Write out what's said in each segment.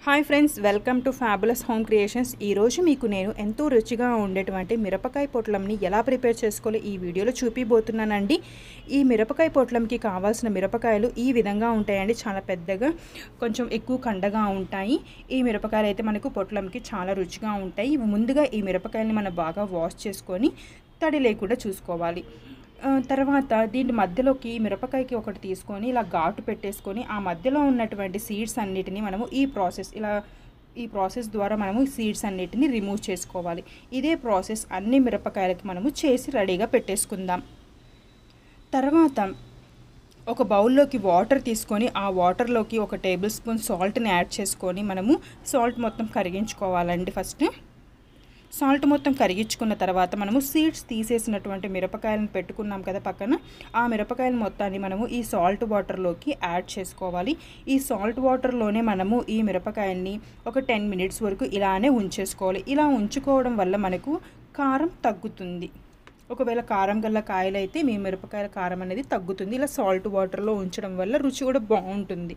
hi friends welcome to fabulous home creations ఈరోజు మీకు నేను ఎంతో రుచిగా ఉండేటువంటి మిరపకాయ పొట్లంని ఎలా ప్రిపేర్ చేసుకోవాలో ఈ వీడియోలో చూపిపోతున్నానండి ఈ మిరపకాయ పొట్లంకి కావాల్సిన మిరపకాయలు ఈ విధంగా ఉంటాయండి చాలా పెద్దగా కొంచెం ఎక్కువ కండగా ఉంటాయి ఈ మిరపకాయలు అయితే మనకు పొట్లంకి చాలా రుచిగా ఉంటాయి ఇవి ముందుగా ఈ మిరపకాయలని మనం బాగా వాష్ చేసుకొని తడి లేకుండా చూసుకోవాలి ఆ, తర్వాత దీని మధ్యలోకి మిరపకాయకి ఒకటి తీసుకొని ఇలా ఘాటు పెట్టేసుకొని ఆ మధ్యలో ఉన్నటువంటి సీడ్స్ అన్నిటిని మనము ఈ ప్రాసెస్ ఇలా ఈ ప్రాసెస్ ద్వారా మనము సీడ్స్ అన్నిటిని రిమూవ్ చేసుకోవాలి ఇదే ప్రాసెస్ అన్ని మిరపకాయలకి మనము చేసి రెడీగా పెట్టేసుకుందాం తర్వాత ఒక బౌల్లోకి వాటర్ తీసుకొని ఆ వాటర్లోకి ఒక టేబుల్ స్పూన్ సాల్ట్ని యాడ్ చేసుకొని మనము సాల్ట్ మొత్తం కరిగించుకోవాలండి ఫస్ట్ సాల్ట్ మొత్తం కరిగించుకున్న తర్వాత మనము సీడ్స్ తీసేసినటువంటి మిరపకాయలను పెట్టుకున్నాం కదా పక్కన ఆ మిరపకాయల మొత్తాన్ని మనము ఈ సాల్ట్ వాటర్లోకి యాడ్ చేసుకోవాలి ఈ సాల్ట్ వాటర్లోనే మనము ఈ మిరపకాయల్ని ఒక టెన్ మినిట్స్ వరకు ఇలానే ఉంచేసుకోవాలి ఇలా ఉంచుకోవడం వల్ల మనకు కారం తగ్గుతుంది ఒకవేళ కారం గల్ల కాయలు అయితే మీ మిరపకాయల కారం అనేది తగ్గుతుంది ఇలా సాల్ట్ వాటర్లో ఉంచడం వల్ల రుచి కూడా బాగుంటుంది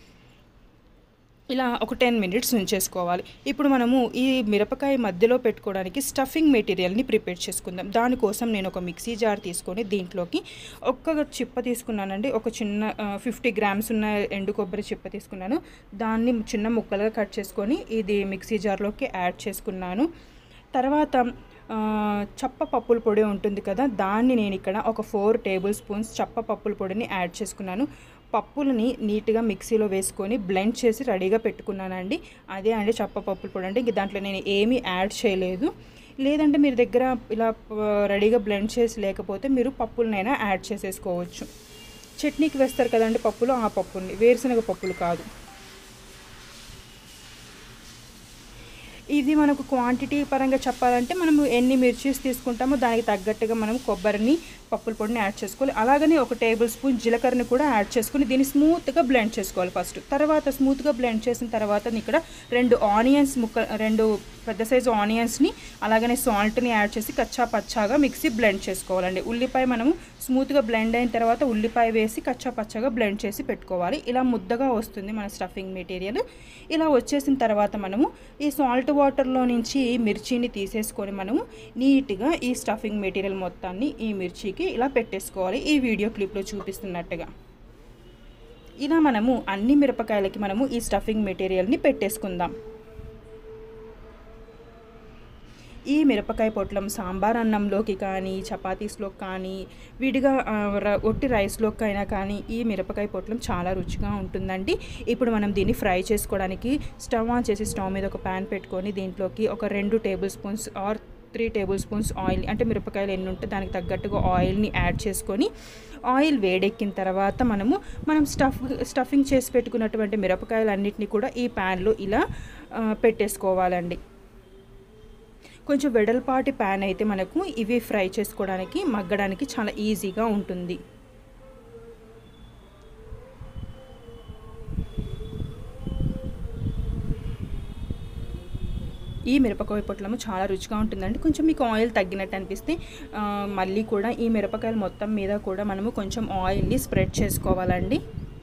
ఇలా ఒక టెన్ మినిట్స్ ఉంచేసుకోవాలి ఇప్పుడు మనము ఈ మిరపకాయ మధ్యలో పెట్టుకోవడానికి స్టఫింగ్ మెటీరియల్ని ప్రిపేర్ చేసుకుందాం దానికోసం నేను ఒక మిక్సీ జార్ తీసుకొని దీంట్లోకి ఒక్క చిప్ప తీసుకున్నానండి ఒక చిన్న ఫిఫ్టీ గ్రామ్స్ ఉన్న ఎండు కొబ్బరి చిప్ప తీసుకున్నాను దాన్ని చిన్న ముక్కలుగా కట్ చేసుకొని ఇది మిక్సీ జార్లోకి యాడ్ చేసుకున్నాను తర్వాత ఆ, చప్ప పప్పుల పొడి ఉంటుంది కదా దాన్ని నేను ఇక్కడ ఒక ఫోర్ టేబుల్ స్పూన్స్ చప్ప పప్పుల పొడిని యాడ్ చేసుకున్నాను పప్పులని నీట్గా మిక్సీలో వేసుకొని బ్లెండ్ చేసి రెడీగా పెట్టుకున్నానండి అదే అండి చప్ప పప్పుల పొడి అంటే ఇంక దాంట్లో నేను ఏమీ యాడ్ చేయలేదు లేదంటే మీరు దగ్గర ఇలా ఆ, రెడీగా బ్లెండ్ చేసి లేకపోతే మీరు పప్పులనైనా యాడ్ చేసేసుకోవచ్చు చట్నీకి వేస్తారు కదండి పప్పులు ఆ పప్పుల్ని వేరుశనగ పప్పులు కాదు ఇది మనకు క్వాంటిటీ పరంగా చెప్పాలంటే మనము ఎన్ని మిర్చీస్ తీసుకుంటామో దానికి తగ్గట్టుగా మనం కొబ్బరిని పప్పుల పొడిని యాడ్ చేసుకోవాలి అలాగనే ఒక టేబుల్ స్పూన్ జీలకర్రని కూడా యాడ్ చేసుకుని దీన్ని స్మూత్గా బ్లెండ్ చేసుకోవాలి ఫస్ట్ తర్వాత స్మూత్గా బ్లెండ్ చేసిన తర్వాత ఇక్కడ రెండు ఆనియన్స్ ముక్క రెండు పెద్ద సైజు ఆనియన్స్ని అలాగనే సాల్ట్ని యాడ్ చేసి కచ్చా పచ్చాగా మిక్సీ బ్లెండ్ చేసుకోవాలండి ఉల్లిపాయ మనము స్మూత్గా బ్లెండ్ అయిన తర్వాత ఉల్లిపాయ వేసి కచ్చా పచ్చగా బ్లెండ్ చేసి పెట్టుకోవాలి ఇలా ముద్దగా వస్తుంది మన స్టఫింగ్ మెటీరియల్ ఇలా వచ్చేసిన తర్వాత మనము ఈ సాల్ట్ వాటర్లో నుంచి మిర్చిని తీసేసుకొని మనము నీట్గా ఈ స్టఫింగ్ మెటీరియల్ మొత్తాన్ని ఈ మిర్చికి ఇలా పెట్టేసుకోవాలి ఈ వీడియో క్లిప్లో చూపిస్తున్నట్టుగా ఇలా మనము అన్ని మిరపకాయలకి మనము ఈ స్టఫింగ్ మెటీరియల్ని పెట్టేసుకుందాం ఈ మిరపకాయ పొట్లం సాంబార్ అన్నంలోకి కానీ చపాతీస్లోకి కానీ విడిగా ఆ, ర- ఒట్టి రైస్లోకి అయినా కానీ ఈ మిరపకాయ పొట్లం చాలా రుచిగా ఉంటుందండి ఇప్పుడు మనం దీన్ని ఫ్రై చేసుకోవడానికి స్టవ్ ఆన్ చేసి స్టవ్ మీద ఒక ప్యాన్ పెట్టుకొని దీంట్లోకి ఒక రెండు tablespoons or three tablespoons oil అంటే మిరపకాయలు ఎన్ని ఉంటే దానికి తగ్గట్టుగా ఆయిల్ని యాడ్ చేసుకొని ఆయిల్ వేడెక్కిన తర్వాత మనము మనం స్టఫ్ స్టఫింగ్ చేసి పెట్టుకున్నటువంటి మిరపకాయలన్నిటిని కూడా ఈ ప్యాన్లో ఇలా ఆ, పెట్టేసుకోవాలండి కొంచెం వెడల్పాటి ప్యాన్ అయితే మనకు ఇవి ఫ్రై చేసుకోవడానికి మగ్గడానికి చాలా ఈజీగా ఉంటుంది ఈ మిరపకాయ పొట్లము చాలా రుచిగా ఉంటుందండి కొంచెం మీకు ఆయిల్ తగ్గినట్టు అనిపిస్తే ఆ, మళ్ళీ కూడా ఈ మిరపకాయలు మొత్తం మీద కూడా మనము కొంచెం ఆయిల్ని స్ప్రెడ్ చేసుకోవాలండి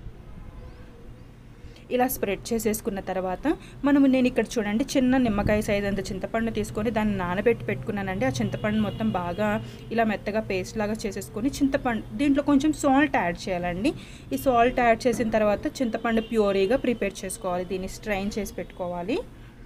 ఇలా స్ప్రెడ్ చేసేసుకున్న తర్వాత మనము నేను ఇక్కడ చూడండి చిన్న నిమ్మకాయ సైజ్ అంత చింతపండు తీసుకొని దాన్ని నానబెట్టి పెట్టుకున్నానండి ఆ చింతపండు మొత్తం బాగా ఇలా మెత్తగా పేస్ట్ లాగా చేసేసుకొని చింతపండు దీంట్లో కొంచెం సాల్ట్ యాడ్ చేయాలండి ఈ సాల్ట్ యాడ్ చేసిన తర్వాత చింతపండు ప్యూరీగా ప్రిపేర్ చేసుకోవాలి దీన్ని స్ట్రైన్ చేసి పెట్టుకోవాలి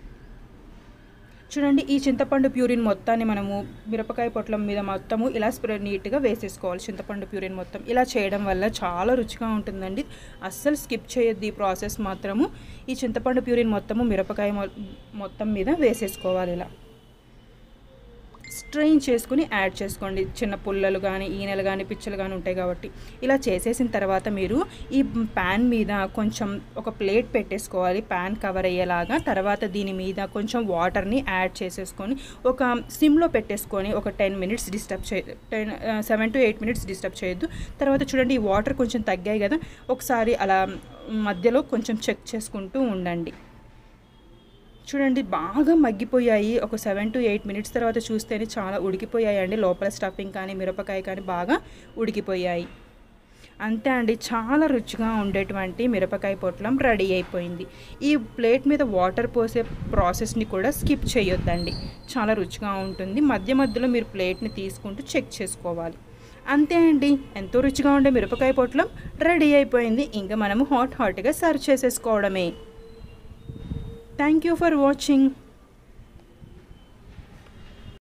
చూడండి ఈ చింతపండు ప్యూరిన్ మొత్తాన్ని మనము మిరపకాయ పొట్లం మీద మొత్తము ఇలా స్ప్రే నీట్గా వేసేసుకోవాలి చింతపండు ప్యూరిన్ మొత్తం ఇలా చేయడం వల్ల చాలా రుచిగా ఉంటుందండి అస్సలు స్కిప్ చేయొద్దు ఈ ప్రాసెస్ మాత్రము ఈ చింతపండు ప్యూరిన్ మొత్తము మిరపకాయ మొ- మొత్తం మీద వేసేసుకోవాలి ఇలా స్ట్రెయిన్ చేసుకుని యాడ్ చేసుకోండి చిన్న పుల్లలు కానీ ఈనెలు కానీ పిచ్చలు కానీ ఉంటాయి కాబట్టి ఇలా చేసేసిన తర్వాత మీరు ఈ ప్యాన్ మీద కొంచెం ఒక ప్లేట్ పెట్టేసుకోవాలి ప్యాన్ కవర్ అయ్యేలాగా తర్వాత దీని మీద కొంచెం వాటర్ని యాడ్ చేసేసుకొని ఒక సిమ్లో పెట్టేసుకొని ఒక టెన్ మినిట్స్ డిస్టర్బ్ చే ten seven to eight minutes disturb చేయొద్దు తర్వాత చూడండి ఈ వాటర్ కొంచెం తగ్గాయి కదా ఒకసారి అలా మధ్యలో కొంచెం చెక్ చేసుకుంటూ ఉండండి చూడండి బాగా మగ్గిపోయాయి ఒక సెవెన్ టు ఎయిట్ మినిట్స్ తర్వాత చూస్తేనే చాలా ఉడికిపోయాయి అండి లోపల స్టఫింగ్ కానీ మిరపకాయ కానీ బాగా ఉడికిపోయాయి అంతే అండి చాలా రుచిగా ఉండేటువంటి మిరపకాయ పొట్లం రెడీ అయిపోయింది ఈ ప్లేట్ మీద వాటర్ పోసే ప్రాసెస్ని కూడా స్కిప్ చేయొద్దండి చాలా రుచిగా ఉంటుంది మధ్య మధ్యలో మీరు ప్లేట్ని తీసుకుంటూ చెక్ చేసుకోవాలి అంతే అండి ఎంతో రుచిగా ఉండే మిరపకాయ పొట్లం రెడీ అయిపోయింది ఇంకా మనము హాట్ హాట్గా సర్వ్ చేసేసుకోవడమే థ్యాంక్ యూ ఫర్ వాచింగ్